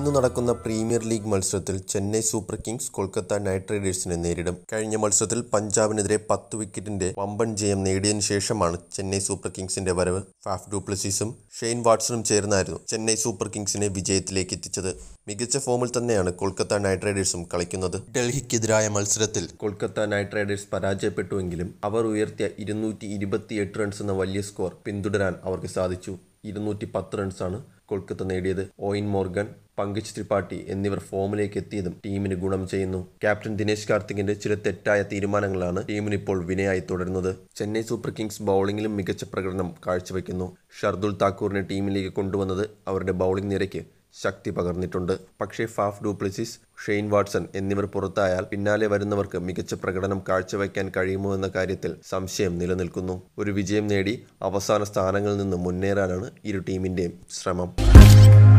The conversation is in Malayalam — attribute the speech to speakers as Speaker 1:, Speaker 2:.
Speaker 1: ഇന്ന് നടക്കുന്ന പ്രീമിയർ ലീഗ് മത്സരത്തിൽ Chennai Super Kings Kolkata Knight റൈഡേഴ്സിനെ നേരിടും കഴിഞ്ഞ മത്സരത്തിൽ പഞ്ചാബിനെതിരെ പത്ത് വിക്കറ്റിന്റെ വമ്പൻ ജയം നേടിയതിനു ശേഷമാണ് ചെന്നൈ സൂപ്പർ കിങ്സിന്റെ വരവ് ഫാഫ് ഡൂപ്ലസീസും ഷെയ്ൻ വാട്സണും ചേർന്നായിരുന്നു ചെന്നൈ സൂപ്പർ കിങ്സിനെ വിജയത്തിലേക്ക് എത്തിച്ചത് മികച്ച ഫോമിൽ തന്നെയാണ് കൊൽക്കത്ത നൈറ്റ് റൈഡേഴ്സും കളിക്കുന്നത് ഡൽഹിക്കെതിരായ മത്സരത്തിൽ കൊൽക്കത്ത നൈറ്റ് റൈഡേഴ്സ് പരാജയപ്പെട്ടുവെങ്കിലും അവർ ഉയർത്തിയ ഇരുന്നൂറ്റി ഇരുപത്തിയെട്ട് റൺസ് എന്ന വലിയ സ്കോർ പിന്തുടരാൻ അവർക്ക് സാധിച്ചു ഇരുന്നൂറ്റി പത്ത് റൺസാണ് കൊൽക്കത്ത നേടിയത് ഓയിൻ മോർഗൻ പങ്കജ് ത്രിപാഠി എന്നിവർ ഫോമിലേക്ക് എത്തിയതും ടീമിന് ഗുണം ചെയ്യുന്നു ക്യാപ്റ്റൻ ദിനേശ് കാർത്തികിന്റെ ചില തെറ്റായ തീരുമാനങ്ങളാണ് ടീമിന് ഇപ്പോൾ വിനയായി തുടരുന്നത് ചെന്നൈ സൂപ്പർ കിങ്സ് ബൗളിംഗിലും മികച്ച പ്രകടനം കാഴ്ചവെക്കുന്നു ഷർദുൽ താക്കൂറിനെ ടീമിലേക്ക് കൊണ്ടുവന്നത് അവരുടെ ബൗളിംഗ് നിരയ്ക്ക് ശക്തി പകർന്നിട്ടുണ്ട് പക്ഷേ ഫാഫ് ഡൂപ്ലസിസ് ഷെയ്ൻ വാട്സൺ എന്നിവർ പുറത്തായാൽ പിന്നാലെ വരുന്നവർക്ക് മികച്ച പ്രകടനം കാഴ്ചവെക്കാൻ കഴിയുമോ എന്ന കാര്യത്തിൽ സംശയം നിലനിൽക്കുന്നു ഒരു വിജയം നേടി അവസാന സ്ഥാനങ്ങളിൽ നിന്ന് മുന്നേറാനാണ് ഇരു ടീമിന്റെയും ശ്രമം